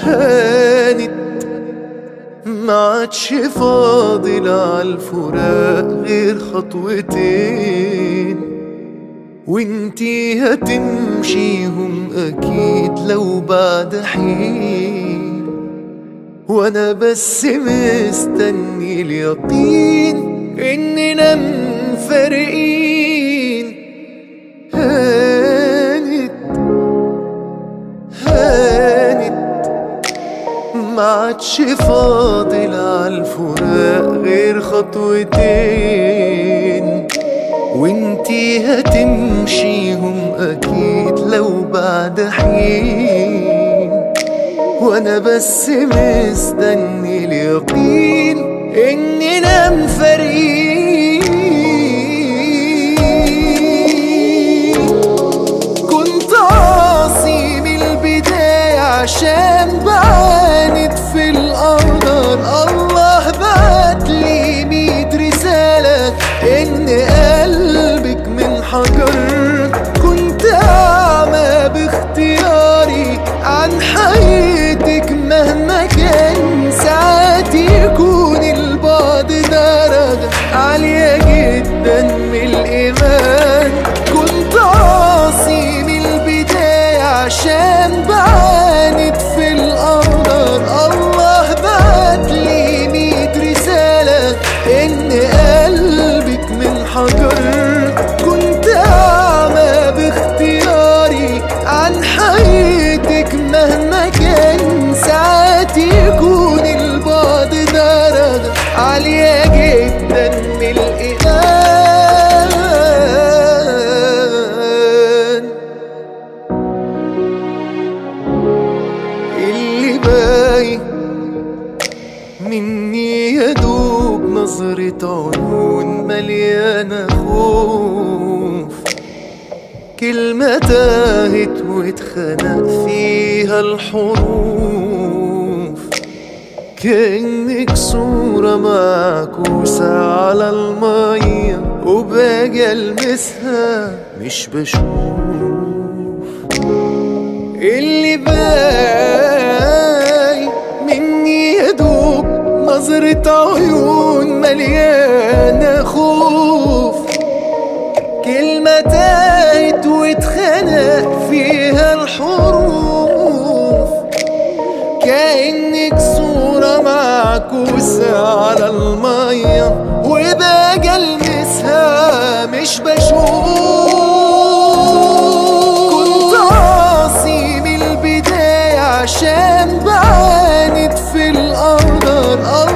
هانت ما عادش فاضل عالفراق غير خطوتين وانتي هتمشيهم اكيد لو بعد حين وانا بس مستني اليقين اننا مفارقين هانت هانت ما عادش فاضل عالفراق غير خطوتين وانتي هتمشيهم اكيد لو بعد حين وانا بس مستني اليقين اننا مفارقين كنت عاصي من البداية عشان بعاند في القدر الله بعتلي ميت رسالة إن قلبك من حجر كنت أعمى باختياري عن حياتك مهما كان ساعات يكون البعد درجة عالية جدا من الإيمان كنت عاصي من البداية عشان بعاند في القدر الله بعتلي ميت رسالة إن قلبك من حجر كنت أعمى باختياري عن حياتك مهما كان ساعات يكون البعد درجة عالية جدا من الإيمان اللي باين مني يدوب نظرة عيون مليانة خوف كلمة تاهت واتخنق فيها الحروف كأنك صورة معكوسة على المية وباجي ألمسها مش بشوف اللي باي مني يدوب نظرة عيون مليانة خوف كلمة تاهت واتخنق فيها الحروف كأنك صورة معكوسة على المية وباجي ألمسها مش بشوف كنت عاصي من البداية عشان بعاند في القدر